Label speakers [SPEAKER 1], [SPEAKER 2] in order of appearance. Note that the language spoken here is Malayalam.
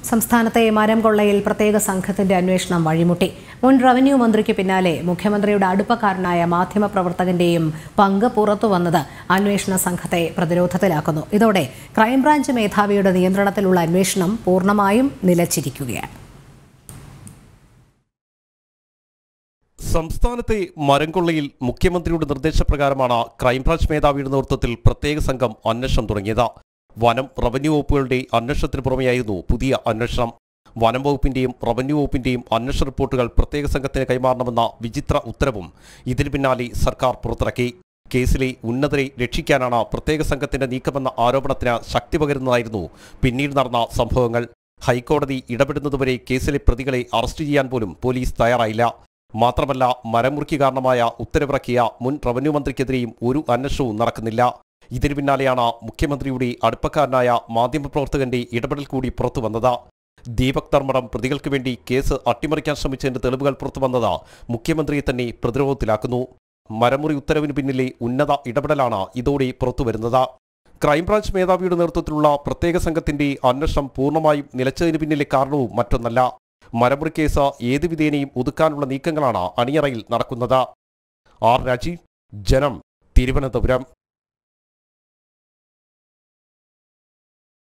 [SPEAKER 1] സംസ്ഥാനത്തെ മരം കൊള്ളയിൽ പ്രത്യേക സംഘത്തിന്റെ അന്വേഷണം വഴിമുട്ടി മുൻ റവന്യൂ മന്ത്രിക്ക് പിന്നാലെ മുഖ്യമന്ത്രിയുടെ അടുപ്പക്കാരനായ മാധ്യമപ്രവർത്തകന്റെയും പങ്ക് പുറത്തുവന്നത് അന്വേഷണ സംഘത്തെ പ്രതിരോധത്തിലാക്കുന്നു ഇതോടെ ക്രൈംബ്രാഞ്ച് മേധാവിയുടെ നിയന്ത്രണത്തിലുള്ള അന്വേഷണം പൂർണ്ണമായും നിലച്ചിരിക്കുകയാണ്
[SPEAKER 2] സംസ്ഥാനത്തെ മരംകൊള്ളയിൽ മുഖ്യമന്ത്രിയുടെ നിർദ്ദേശപ്രകാരമാണ് ക്രൈംബ്രാഞ്ച് മേധാവിയുടെ നേതൃത്വത്തിൽ പ്രത്യേക സംഘം അന്വേഷണം തുടങ്ങിയത് വനം റവന്യൂ വകുപ്പുകളുടെ അന്വേഷണത്തിന് പുറമെയായിരുന്നു പുതിയ അന്വേഷണം വനം വകുപ്പിന്റെയും റവന്യൂ വകുപ്പിന്റെയും അന്വേഷണ റിപ്പോർട്ടുകൾ പ്രത്യേക സംഘത്തിന് കൈമാറണമെന്ന വിചിത്ര ഉത്തരവും ഇതിന് പിന്നാലെ സർക്കാർ പുറത്തിറക്കി കേസിലെ ഉന്നതരെ രക്ഷിക്കാനാണ് പ്രത്യേക സംഘത്തിന്റെ നീക്കമെന്ന ആരോപണത്തിന് ശക്തി പകരുന്നതായിരുന്നു പിന്നീട് നടന്ന സംഭവങ്ങൾ ഹൈക്കോടതി ഇടപെടുന്നതുവരെ കേസിലെ പ്രതികളെ അറസ്റ്റ് ചെയ്യാൻ പോലും പോലീസ് തയ്യാറായില്ല മാത്രമല്ല മരമുറിക്ക് കാരണമായ ഉത്തരവിറക്കിയ മുൻ റവന്യൂ മന്ത്രിക്കെതിരെയും ഒരു അന്വേഷണവും നടക്കുന്നില്ല ഇതിനു പിന്നാലെയാണ് മുഖ്യമന്ത്രിയുടെ അടുപ്പക്കാരനായ മാധ്യമപ്രവർത്തകന്റെ ഇടപെടൽ കൂടി പുറത്തു വന്നത് ദീപക് ധർമ്മടം പ്രതികൾക്ക് വേണ്ടി കേസ് അട്ടിമറിക്കാൻ ശ്രമിച്ചതിന്റെ തെളിവുകൾ പുറത്തു വന്നത് മുഖ്യമന്ത്രിയെ തന്നെ പ്രതിരോധത്തിലാക്കുന്നു മരമുറി ഉത്തരവിന് പിന്നിലെ ഉന്നത ഇടപെടലാണ് ഇതോടെ പുറത്തുവരുന്നത് ക്രൈംബ്രാഞ്ച് മേധാവിയുടെ നേതൃത്വത്തിലുള്ള പ്രത്യേക സംഘത്തിന്റെ അന്വേഷണം പൂർണ്ണമായും നിലച്ചതിന് പിന്നിലെ കാരണവും മറ്റൊന്നല്ല മരമുറി കേസ് ഏത് വിധേനയും ഒതുക്കാനുള്ള നീക്കങ്ങളാണ് അണിയറയിൽ നടക്കുന്നത് ആർ രാജീവ് ജനം തിരുവനന്തപുരം